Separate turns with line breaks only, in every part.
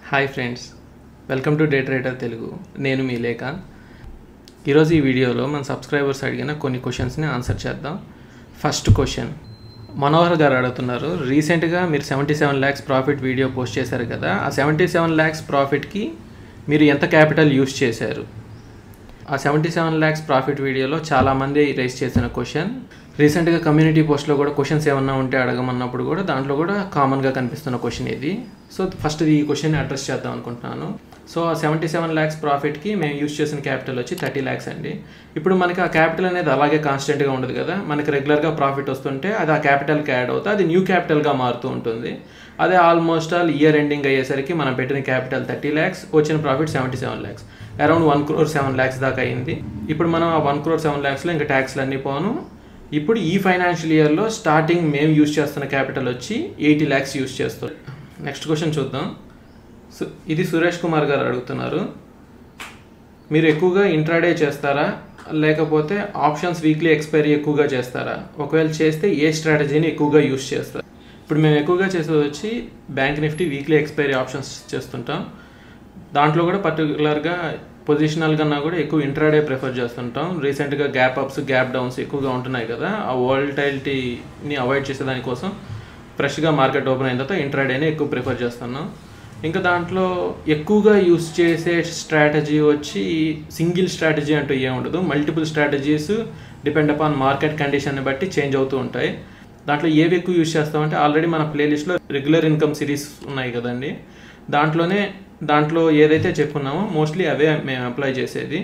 hi friends welcome to day trader Telugu నేను మీ లేఖ ఈరోజు ఈ వీడియోలో మన సబ్స్క్రైబర్స్ అడిగిన కొన్ని క్వశ్చన్స్ని ఆన్సర్ చేద్దాం ఫస్ట్ క్వశ్చన్ మనోహర్ గారు అడుగుతున్నారు రీసెంట్గా మీరు seventy seven lakhs profit video post చేశారు కదా ఆ సెవెంటీ సెవెన్ ల్యాక్స్ ప్రాఫిట్కి మీరు ఎంత క్యాపిటల్ యూస్ చేశారు ఆ సెవెంటీ సెవెన్ ల్యాక్స్ ప్రాఫిట్ వీడియోలో చాలామంది రైస్ చేసిన క్వశ్చన్ రీసెంట్గా కమ్యూనిటీ పోస్ట్లో కూడా క్వశ్చన్స్ ఏమన్నా ఉంటే అడగమన్నప్పుడు కూడా దాంట్లో కూడా కామన్గా కనిపిస్తున్న క్వశ్చన్ ఇది సో ఫస్ట్ ఈ క్వశ్చన్ అడ్రస్ చేద్దాం అనుకుంటున్నాను సో ఆ సెవెంటీ సెవెన్ ల్యాక్స్ ప్రాఫిట్కి మేము యూస్ చేసిన క్యాపిటల్ వచ్చి థర్టీ ల్యాక్స్ అండి ఇప్పుడు మనకి ఆ క్యాపిటల్ అనేది అలాగే కాన్స్టెంట్గా ఉండదు కదా మనకి రెగ్యులర్గా ప్రాఫిట్ వస్తుంటే అది ఆ క్యాపిటల్కి యాడ్ అవుతుంది అది న్యూ క్యాపిటల్గా మారుతూ ఉంటుంది అదే ఆల్మోస్ట్ ఆల్ ఇయర్ ఎండింగ్ అయ్యేసరికి మనం పెట్టిన క్యాపిటల్ థర్టీ ల్యాక్స్ వచ్చిన profit seventy seven lakhs around one crore seven lakhs దాకా అయింది ఇప్పుడు మనం ఆ వన్ క్రోర్ సెవెన్ ల్యాక్స్లో ఇంకా ట్యాక్స్లు అన్నీ పోను ఇప్పుడు ఈ ఫైనాన్షియల్ ఇయర్లో స్టార్టింగ్ మేము యూస్ చేస్తున్న క్యాపిటల్ వచ్చి ఎయిటీ ల్యాక్స్ యూస్ చేస్తాం నెక్స్ట్ క్వశ్చన్ చూద్దాం సు ఇది సురేష్ కుమార్ గారు అడుగుతున్నారు మీరు ఎక్కువగా ఇంట్రాడే చేస్తారా లేకపోతే ఆప్షన్స్ వీక్లీ ఎక్స్పైరీ ఎక్కువగా చేస్తారా ఒకవేళ చేస్తే ఏ స్ట్రాటజీని ఎక్కువగా యూస్ చేస్తారు ఇప్పుడు మేము ఎక్కువగా చేసేది వచ్చి bank Nifty weekly expiry options చేస్తుంటాం దాంట్లో కూడా పర్టికులర్గా పొజిషనల్ కన్నా కూడా ఎక్కువ ఇంట్రాడే ప్రిఫర్ చేస్తుంటాం రీసెంట్గా గ్యాప్ అప్స్ గ్యాప్ డౌన్స్ ఎక్కువగా ఉంటున్నాయి కదా ఆ వోల్టైలిటీని అవాయిడ్ చేసే దానికోసం ఫ్రెష్గా మార్కెట్ ఓపెన్ అయిన తర్వాత ఇంట్రాడేనే ఎక్కువ ప్రిఫర్ చేస్తున్నాం ఇంకా దాంట్లో ఎక్కువగా యూస్ చేసే స్ట్రాటజీ వచ్చి సింగిల్ స్ట్రాటజీ అంటూ ఏముండదు multiple strategies depend upon market కండిషన్ని బట్టి చేంజ్ అవుతూ ఉంటాయి దాంట్లో ఏవి ఎక్కువ యూస్ చేస్తామంటే ఆల్రెడీ మన ప్లేలిస్ట్లో రెగ్యులర్ ఇన్కమ్ సిరీస్ ఉన్నాయి కదండి దాంట్లోనే దాంట్లో ఏదైతే చెప్పుకున్నామో మోస్ట్లీ అవే మేము అప్లై చేసేది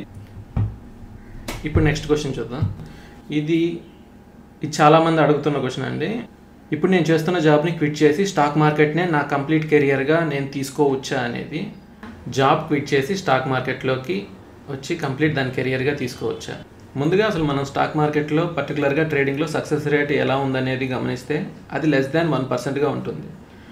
ఇప్పుడు నెక్స్ట్ క్వశ్చన్ చూద్దాం ఇది ఇది చాలామంది అడుగుతున్న క్వశ్చన్ అండి ఇప్పుడు నేను చేస్తున్న జాబ్ని క్విట్ చేసి స్టాక్ మార్కెట్నే నా కంప్లీట్ కెరియర్గా నేను తీసుకోవచ్చా అనేది జాబ్ క్విట్ చేసి స్టాక్ మార్కెట్లోకి వచ్చి కంప్లీట్ దాని కెరియర్గా తీసుకోవచ్చా ముందుగా అసలు మనం స్టాక్ మార్కెట్లో పర్టికులర్గా ట్రేడింగ్లో సక్సెస్ రేట్ ఎలా ఉందనేది గమనిస్తే అది లెస్ దాన్ వన్ పర్సెంట్గా ఉంటుంది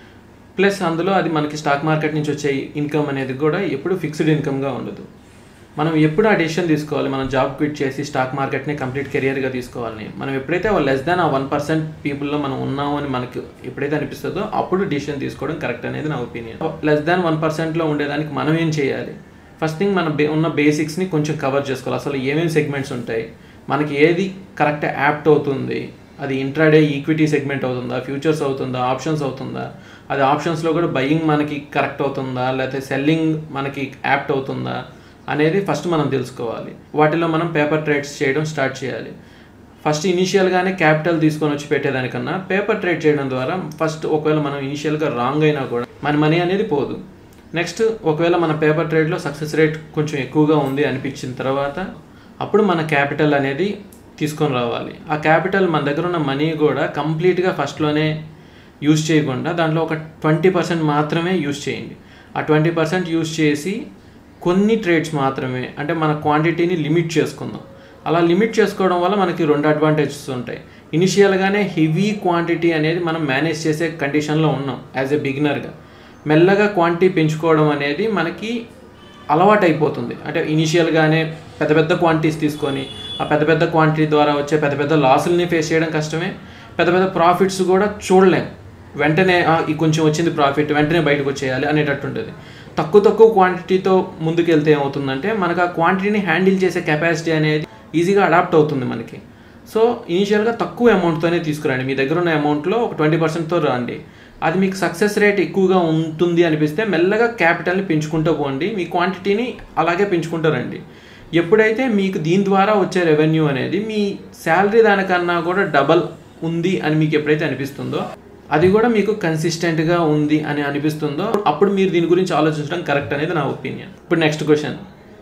ప్లస్ అందులో అది మనకి స్టాక్ మార్కెట్ నుంచి వచ్చే ఇన్కమ్ అనేది కూడా ఎప్పుడు ఫిక్స్డ్ ఇన్కమ్గా ఉండదు మనం ఎప్పుడు ఆ డెసిషన్ తీసుకోవాలి మనం జాబ్ క్విట్ చేసి స్టాక్ మార్కెట్ని కంప్లీట్ కెరియర్గా తీసుకోవాలని మనం ఎప్పుడైతే లెస్ దాన్ ఆ వన్ పర్సెంట్ పీపుల్లో మనం ఉన్నాము అని మనకి ఎప్పుడైతే అనిపిస్తుందో అప్పుడు డిసిషన్ తీసుకోవడం కరెక్ట్ అనేది నా ఒపీనియన్ లెస్ దాన్ వన్ పర్సెంట్లో ఉండేదానికి మనం ఏం చేయాలి ఫస్ట్ థింగ్ మన బే ఉన్న బేసిక్స్ని కొంచెం కవర్ చేసుకోవాలి అసలు ఏమేమి సెగ్మెంట్స్ ఉంటాయి మనకి ఏది కరెక్ట్ యాప్ట్ అవుతుంది అది ఇంట్రాడే ఈక్విటీ సెగ్మెంట్ అవుతుందా ఫ్యూచర్స్ అవుతుందా ఆప్షన్స్ అవుతుందా అది ఆప్షన్స్లో కూడా బయింగ్ మనకి కరెక్ట్ అవుతుందా లేకపోతే సెల్లింగ్ మనకి యాప్ట్ అవుతుందా అనేది ఫస్ట్ మనం తెలుసుకోవాలి వాటిలో మనం పేపర్ ట్రేడ్స్ చేయడం స్టార్ట్ చేయాలి ఫస్ట్ ఇనీషియల్గానే క్యాపిటల్ తీసుకొని వచ్చి పెట్టేదానికన్నా పేపర్ ట్రేడ్ చేయడం ద్వారా ఫస్ట్ ఒకవేళ మనం ఇనీషియల్గా రాంగ్ అయినా కూడా మన మనీ అనేది పోదు నెక్స్ట్ ఒకవేళ మన పేపర్ ట్రేడ్లో సక్సెస్ రేట్ కొంచెం ఎక్కువగా ఉంది అనిపించిన తర్వాత అప్పుడు మన క్యాపిటల్ అనేది తీసుకొని రావాలి ఆ క్యాపిటల్ మన దగ్గర ఉన్న మనీ కూడా కంప్లీట్గా ఫస్ట్లోనే యూజ్ చేయకుండా దాంట్లో ఒక ట్వంటీ పర్సెంట్ మాత్రమే యూజ్ చేయండి ఆ ట్వంటీ పర్సెంట్ యూజ్ చేసి కొన్ని ట్రేడ్స్ మాత్రమే అంటే మన క్వాంటిటీని లిమిట్ చేసుకుందాం అలా లిమిట్ చేసుకోవడం వల్ల మనకి రెండు అడ్వాంటేజెస్ ఉంటాయి ఇనిషియల్గానే హెవీ క్వాంటిటీ అనేది మనం మేనేజ్ చేసే కండిషన్లో ఉన్నాం యాజ్ ఎ బిగినర్గా మెల్లగా క్వాంటిటీ పెంచుకోవడం అనేది మనకి అలవాటు అయిపోతుంది అంటే ఇనిషియల్గానే పెద్ద పెద్ద క్వాంటిటీస్ తీసుకొని ఆ పెద్ద పెద్ద క్వాంటిటీ ద్వారా వచ్చే పెద్ద పెద్ద లాసుల్ని ఫేస్ చేయడం కష్టమే పెద్ద పెద్ద ప్రాఫిట్స్ కూడా చూడలేం వెంటనే ఈ కొంచెం వచ్చింది ప్రాఫిట్ వెంటనే బయటకు వచ్చేయాలి అనేటట్టు ఉంటుంది తక్కువ తక్కువ క్వాంటిటీతో ముందుకెళ్తే ఏమవుతుందంటే మనకు ఆ క్వాంటిటీని హ్యాండిల్ చేసే కెపాసిటీ అనేది ఈజీగా అడాప్ట్ అవుతుంది మనకి సో ఇనీషియల్గా తక్కువ అమౌంట్తోనే తీసుకురండి మీ దగ్గర ఉన్న అమౌంట్లో ఒక ట్వంటీ పర్సెంట్తో రండి అది మీకు సక్సెస్ రేట్ ఎక్కువగా ఉంటుంది అనిపిస్తే మెల్లగా క్యాపిటల్ని పెంచుకుంటూ పోండి మీ క్వాంటిటీని అలాగే పెంచుకుంటూ రండి ఎప్పుడైతే మీకు దీని ద్వారా వచ్చే రెవెన్యూ అనేది మీ శాలరీ దానికన్నా కూడా డబల్ ఉంది అని మీకు ఎప్పుడైతే అనిపిస్తుందో అది కూడా మీకు కన్సిస్టెంట్గా ఉంది అని అనిపిస్తుందో అప్పుడు మీరు దీని గురించి ఆలోచించడం కరెక్ట్ అనేది నా ఒపీనియన్ ఇప్పుడు నెక్స్ట్ క్వశ్చన్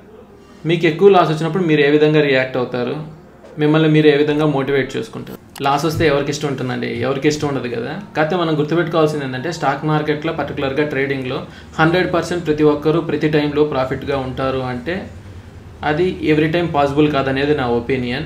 మీకు ఎక్కువ లాస్ వచ్చినప్పుడు మీరు ఏ విధంగా రియాక్ట్ అవుతారు మిమ్మల్ని మీరు ఏ విధంగా మోటివేట్ చేసుకుంటారు లాస్ వస్తే ఎవరికి ఇష్టం ఉంటుందండి ఎవరికి ఇష్టం ఉండదు కదా కాకపోతే మనం గుర్తుపెట్టుకోవాల్సింది ఏంటంటే స్టాక్ మార్కెట్లో పర్టికులర్గా ట్రేడింగ్లో హండ్రెడ్ పర్సెంట్ ప్రతి ఒక్కరూ ప్రతి టైంలో ప్రాఫిట్గా ఉంటారు అంటే అది ఎవ్రీ టైం పాసిబుల్ కాదనేది నా ఒపీనియన్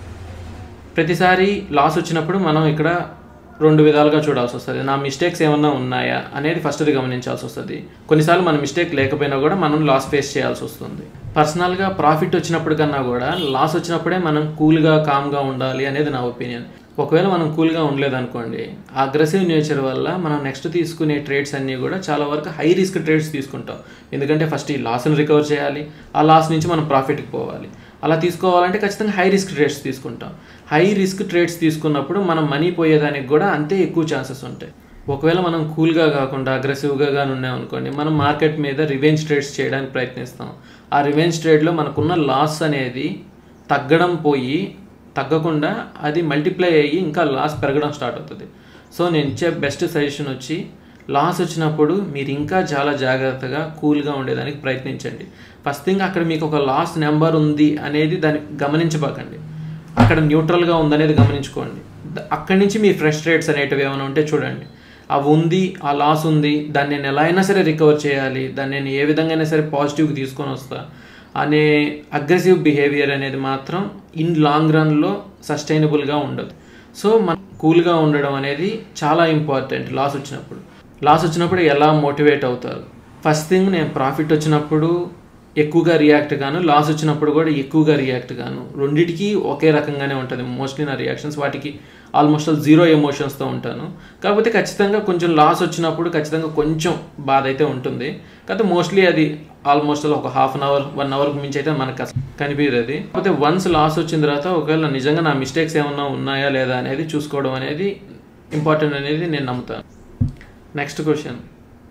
ప్రతిసారి లాస్ వచ్చినప్పుడు మనం ఇక్కడ రెండు విధాలుగా చూడాల్సి వస్తుంది నా మిస్టేక్స్ ఏమన్నా ఉన్నాయా అనేది ఫస్ట్ గమనించాల్సి వస్తుంది కొన్నిసార్లు మన మిస్టేక్ లేకపోయినా కూడా మనం లాస్ ఫేస్ చేయాల్సి వస్తుంది పర్సనల్గా ప్రాఫిట్ వచ్చినప్పుడు కన్నా కూడా లాస్ వచ్చినప్పుడే మనం కూల్గా కామ్గా ఉండాలి అనేది నా ఒపీనియన్ ఒకవేళ మనం కూల్గా ఉండలేదనుకోండి ఆ అగ్రెసివ్ నేచర్ వల్ల మనం నెక్స్ట్ తీసుకునే ట్రేడ్స్ అన్నీ కూడా చాలా వరకు హై రిస్క్ ట్రేడ్స్ తీసుకుంటాం ఎందుకంటే ఫస్ట్ ఈ లాస్ని రికవర్ చేయాలి ఆ లాస్ నుంచి మనం ప్రాఫిట్కి పోవాలి అలా తీసుకోవాలంటే ఖచ్చితంగా హై రిస్క్ ట్రేడ్స్ తీసుకుంటాం హై రిస్క్ ట్రేడ్స్ తీసుకున్నప్పుడు మనం మనీ పోయేదానికి కూడా అంతే ఎక్కువ ఛాన్సెస్ ఉంటాయి ఒకవేళ మనం కూల్గా కాకుండా అగ్రెసివ్గా కానీ ఉన్నామనుకోండి మనం మార్కెట్ మీద రివెంజ్ ట్రేడ్స్ చేయడానికి ప్రయత్నిస్తాం ఆ రివెంజ్ ట్రేడ్లో మనకున్న లాస్ అనేది తగ్గడం పోయి తగ్గకుండా అది మల్టిప్లై అయ్యి ఇంకా లాస్ పెరగడం స్టార్ట్ అవుతుంది సో నేను ఇచ్చే బెస్ట్ సజెషన్ వచ్చి లాస్ వచ్చినప్పుడు మీరు ఇంకా చాలా జాగ్రత్తగా కూల్గా ఉండేదానికి ప్రయత్నించండి ఫస్ట్ థింగ్ అక్కడ మీకు ఒక లాస్ నెంబర్ ఉంది అనేది దాన్ని గమనించబాకండి అక్కడ న్యూట్రల్గా ఉందనేది గమనించుకోండి ద- అక్కడి నుంచి మీ ఫ్రెష్ రేట్స్ అనేటివి ఏమైనా ఉంటే చూడండి అవి ఉంది ఆ లాస్ ఉంది దాన్ని నేను ఎలా అయినా సరే రికవర్ చేయాలి దాన్ని నేను ఏ విధంగా అయినా సరే పాజిటివ్కి తీసుకొని వస్తా అనే అగ్రెసివ్ బిహేవియర్ అనేది మాత్రం ఇన్ లాంగ్ రన్లో సస్టైనబుల్గా ఉండదు సో మన కూల్గా ఉండడం అనేది చాలా ఇంపార్టెంట్ లాస్ వచ్చినప్పుడు లాస్ వచ్చినప్పుడు ఎలా మోటివేట్ అవుతారు ఫస్ట్ థింగ్ నేను ప్రాఫిట్ వచ్చినప్పుడు ఎక్కువగా రియాక్ట్ గాను లాస్ వచ్చినప్పుడు కూడా ఎక్కువగా రియాక్ట్ గాను రెండిటికి ఒకే రకంగానే ఉంటుంది మోస్ట్లీ నా రియాక్షన్స్ వాటికి ఆల్మోస్ట్ ఆల్ జీరో ఎమోషన్స్తో ఉంటాను కాకపోతే ఖచ్చితంగా కొంచెం లాస్ వచ్చినప్పుడు ఖచ్చితంగా కొంచెం బాధ అయితే ఉంటుంది కాకపోతే మోస్ట్లీ అది ఆల్మోస్ట్ ఆల్ ఒక హాఫ్ అన్ అవర్ వన్ అవర్కి మించి అయితే మనకు అసలు కనిపించదు అది కాకపోతే వన్స్ లాస్ వచ్చిన తర్వాత ఒకవేళ నిజంగా నా మిస్టేక్స్ ఏమన్నా ఉన్నాయా లేదా అనేది చూసుకోవడం అనేది ఇంపార్టెంట్ అనేది నేను నమ్ముతాను నెక్స్ట్ క్వశ్చన్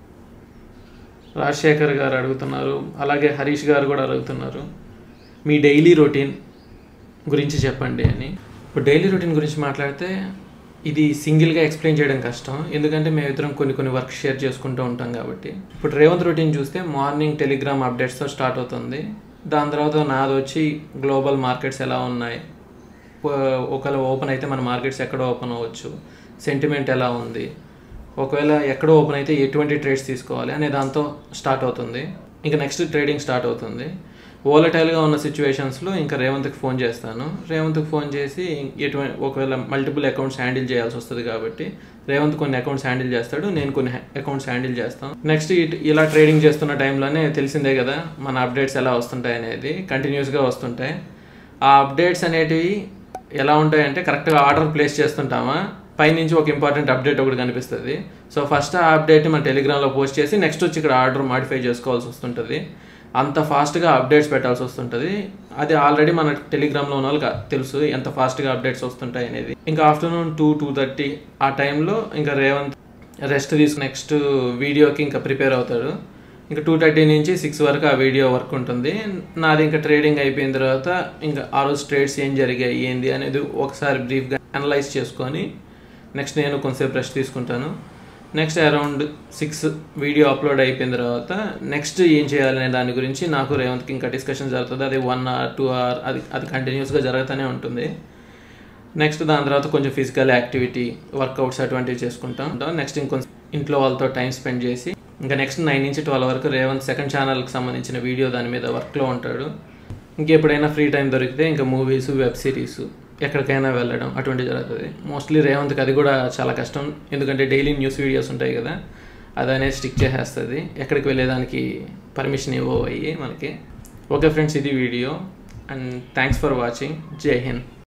రాజశేఖర్ గారు అడుగుతున్నారు అలాగే హరీష్ గారు కూడా అడుగుతున్నారు మీ డైలీ రొటీన్ గురించి చెప్పండి అని ఇప్పుడు డైలీ రొటీన్ గురించి మాట్లాడితే ఇది సింగిల్గా ఎక్స్ప్లెయిన్ చేయడం కష్టం ఎందుకంటే మేము ఇద్దరం కొన్ని కొన్ని వర్క్ షేర్ చేసుకుంటూ ఉంటాం కాబట్టి ఇప్పుడు రేవంత్ రొటీన్ చూస్తే మార్నింగ్ టెలిగ్రామ్ అప్డేట్స్తో స్టార్ట్ అవుతుంది దాని తర్వాత నాది వచ్చి గ్లోబల్ మార్కెట్స్ ఎలా ఉన్నాయి ప- ఒకవేళ ఓపెన్ అయితే మన మార్కెట్స్ ఎక్కడ ఓపెన్ అవ్వచ్చు సెంటిమెంట్ ఎలా ఉంది ఒకవేళ ఎక్కడ ఓపెన్ అయితే ఎటువంటి ట్రేడ్స్ తీసుకోవాలి అనే దాంతో స్టార్ట్ అవుతుంది ఇంకా నెక్స్ట్ ట్రేడింగ్ స్టార్ట్ అవుతుంది ఓలటైల్గా ఉన్న సిచ్యువేషన్స్లో ఇంకా రేవంత్కి ఫోన్ చేస్తాను రేవంత్కి ఫోన్ చేసి ఎటువంటి ఒకవేళ మల్టిపుల్ అకౌంట్స్ హ్యాండిల్ చేయాల్సి వస్తుంది కాబట్టి రేవంత్ కొన్ని అకౌంట్స్ హ్యాండిల్ చేస్తాడు నేను కొన్ని అకౌంట్స్ హ్యాండిల్ చేస్తాను నెక్స్ట్ ఇలా ట్రేడింగ్ చేస్తున్న టైంలోనే తెలిసిందే కదా మన అప్డేట్స్ ఎలా వస్తుంటాయి అనేది కంటిన్యూస్గా వస్తుంటాయి ఆ అప్డేట్స్ అనేటివి ఎలా ఉంటాయంటే కరెక్ట్గా ఆర్డర్ ప్లేస్ చేస్తుంటామా పైనుంచి ఒక ఇంపార్టెంట్ అప్డేట్ ఒకటి కనిపిస్తుంది సో ఫస్ట్ ఆ అప్డేట్ మన టెలిగ్రామ్లో పోస్ట్ చేసి నెక్స్ట్ వచ్చి ఇక్కడ ఆర్డర్ మాడిఫై చేసుకోవాల్సి వస్తుంటుంది అంత ఫాస్ట్గా అప్డేట్స్ పెట్టాల్సి వస్తుంటుంది అది ఆల్రెడీ మన టెలిగ్రామ్లో ఉన్న వాళ్ళకి తెలుసు ఎంత ఫాస్ట్గా అప్డేట్స్ వస్తుంటాయి అనేది ఇంకా ఆఫ్టర్నూన్ టూ టూ థర్టీ ఆ టైంలో ఇంకా రేవంత్ రెస్ట్ తీసుకుని నెక్స్ట్ వీడియోకి ఇంకా ప్రిపేర్ అవుతాడు ఇంకా టూ థర్టీ నుంచి సిక్స్ వరకు ఆ వీడియో వర్క్ ఉంటుంది నాది ఇంకా ట్రేడింగ్ అయిపోయిన తర్వాత ఇంకా ఆ రోజు ట్రేడ్స్ ఏం జరిగాయి ఏంది అనేది ఒకసారి బ్రీఫ్గా అనలైజ్ చేసుకొని నెక్స్ట్ నేను కొంతసేపు రెస్ట్ తీసుకుంటాను next around six video upload అయిపోయిన తర్వాత నెక్స్ట్ ఏం చేయాలనే దాని గురించి నాకు రేవంత్కి ఇంకా డిస్కషన్ జరుగుతుంది అది వన్ అవర్ టూ అవర్ అది అది కంటిన్యూస్గా జరుగుతూనే ఉంటుంది నెక్స్ట్ దాని తర్వాత కొంచెం ఫిజికల్ యాక్టివిటీ వర్కౌట్స్ అటువంటివి చేసుకుంటాం నెక్స్ట్ ఇంకొంచెం ఇంట్లో వాళ్ళతో టైం స్పెండ్ చేసి ఇంకా నెక్స్ట్ నైన్ నుంచి ట్వెల్వ్ వరకు రేవంత్ సెకండ్ ఛానల్కి సంబంధించిన వీడియో దాని మీద వర్క్లో ఉంటాడు ఇంకెప్పుడైనా ఫ్రీ టైం దొరికితే ఇంకా మూవీస్ వెబ్ సిరీస్ ఎక్కడికైనా వెళ్ళడం అటువంటి జరుగుతుంది మోస్ట్లీ రేవంత్కి అది కూడా చాలా కష్టం ఎందుకంటే డైలీ న్యూస్ వీడియోస్ ఉంటాయి కదా అది అనేది స్టిక్ చేసేస్తుంది ఎక్కడికి వెళ్ళేదానికి పర్మిషన్ ఇవ్వవు అయ్యి మనకి ఓకే ఫ్రెండ్స్ ఇది video and thanks for watching Jai Hind